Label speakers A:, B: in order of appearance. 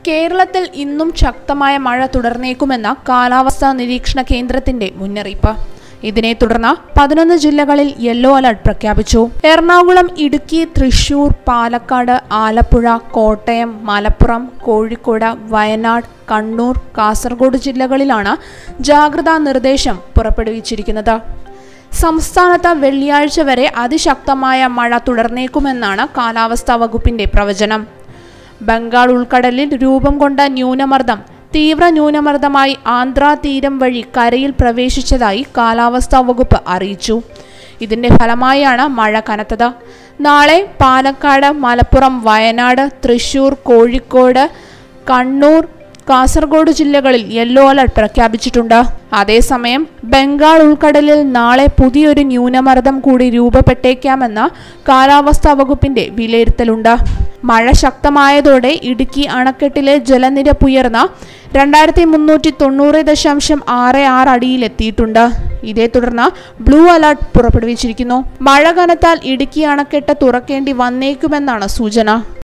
A: കേരളത്തിൽ ഇന്നും ശക്തമായ മഴ തുടർന്നേക്കുമെന്ന കാലാവസ്ഥാ നിരീക്ഷണ കേന്ദ്രത്തിന്റെ മുന്നറിയിപ്പ് ഇതിനെ തുടർന്ന് പതിനൊന്ന് ജില്ലകളിൽ യെല്ലോ അലർട്ട് പ്രഖ്യാപിച്ചു എറണാകുളം ഇടുക്കി തൃശൂർ പാലക്കാട് ആലപ്പുഴ കോട്ടയം മലപ്പുറം കോഴിക്കോട് വയനാട് കണ്ണൂർ കാസർഗോഡ് ജില്ലകളിലാണ് ജാഗ്രതാ നിർദ്ദേശം പുറപ്പെടുവിച്ചിരിക്കുന്നത് സംസ്ഥാനത്ത് വെള്ളിയാഴ്ച വരെ അതിശക്തമായ മഴ തുടർന്നേക്കുമെന്നാണ് കാലാവസ്ഥാ വകുപ്പിന്റെ പ്രവചനം ബംഗാൾ ഉൾക്കടലിൽ രൂപം കൊണ്ട ന്യൂനമർദ്ദം തീവ്ര ന്യൂനമർദ്ദമായി ആന്ധ്രാ തീരം വഴി കരയിൽ പ്രവേശിച്ചതായി കാലാവസ്ഥാ വകുപ്പ് അറിയിച്ചു ഇതിന്റെ ഫലമായാണ് മഴ കനത്തത് നാളെ പാലക്കാട് മലപ്പുറം വയനാട് തൃശൂർ കോഴിക്കോട് കണ്ണൂർ കാസർഗോഡ് ജില്ലകളിൽ യെല്ലോ അലർട്ട് പ്രഖ്യാപിച്ചിട്ടുണ്ട് അതേസമയം ബംഗാൾ ഉൾക്കടലിൽ നാളെ പുതിയൊരു ന്യൂനമർദ്ദം കൂടി രൂപപ്പെട്ടേക്കാമെന്ന കാലാവസ്ഥാ വകുപ്പിന്റെ വിലയിരുത്തലുണ്ട് മഴ ശക്തമായതോടെ ഇടുക്കി അണക്കെട്ടിലെ ജലനിരപ്പുയർന്ന രണ്ടായിരത്തി മുന്നൂറ്റി തൊണ്ണൂറ് ദശാംശം ആറ് ആറ് അടിയിലെത്തിയിട്ടുണ്ട് ഇതേ തുടർന്ന് ബ്ലൂ അലർട്ട് പുറപ്പെടുവിച്ചിരിക്കുന്നു മഴ കനത്താൽ ഇടുക്കി അണക്കെട്ട് തുറക്കേണ്ടി വന്നേക്കുമെന്നാണ് സൂചന